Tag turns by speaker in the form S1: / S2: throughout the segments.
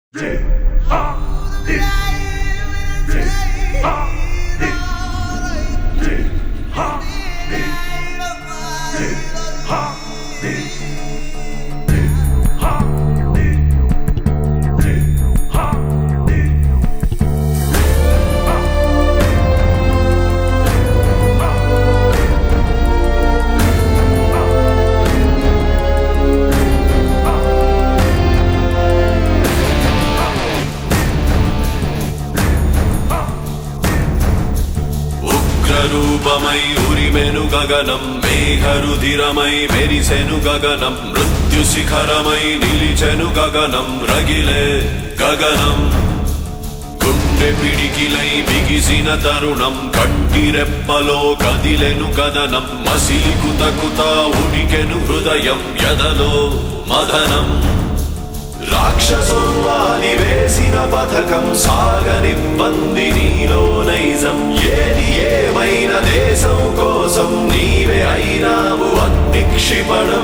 S1: ఉగ్రరూపమై ఉరిమెను గగనం మేఘరుధిరమై మెరిసెను గగనం మృత్యు శిఖరమై నిలిచెను గగనం రగిలే గగనం గుండె పిడికిలై బిగిసిన తరుణం కంటి రెప్పలో కదిలెను కదనం మసిలి కుత కుత ఉడికెను హృదయం ఎదలో మదనం రాక్షసోవాలి వేసిన పథకం సాగనివ్వంది నీలో నైజం ఏది ఏమైన దేశం కోసం నీవే అయినావు అగ్ని క్షిపణం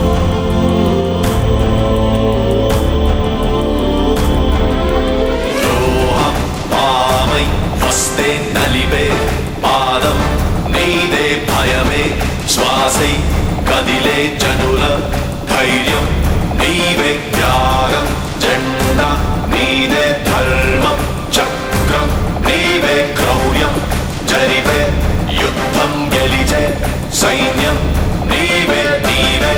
S1: ద్రోహం పామై వస్తే నలిపే పాదం నీదే భయమే శ్వాసై కదిలే జనుల ధైర్యం నీవే త్యాగం జెండా నీదే ధర్మం చక్రం నీవే క్రౌర్యం జరిపే యుద్ధం గెలిచే సైన్యం నీవే నీవే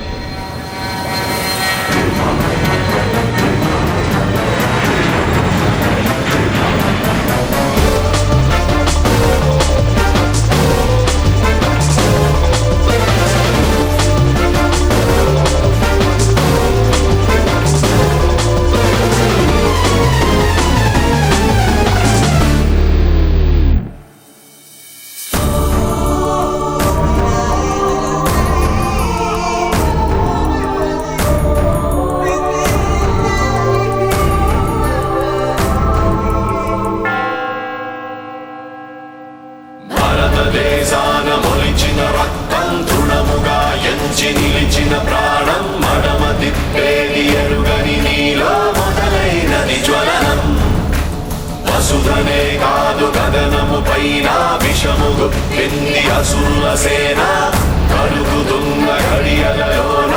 S1: భారతదేశాన మొలిచిన రక్తం తృణముగా ఎంచి నిలిచిన ప్రాణం మడమ తిప్పేది ఎరుగని నీలో మొదలైనది జ్వలనం వసుధనే కాదు గగనము పైన విషము గుప్పింది అసురుల సేన కలుగుతున్న ఘడియలలో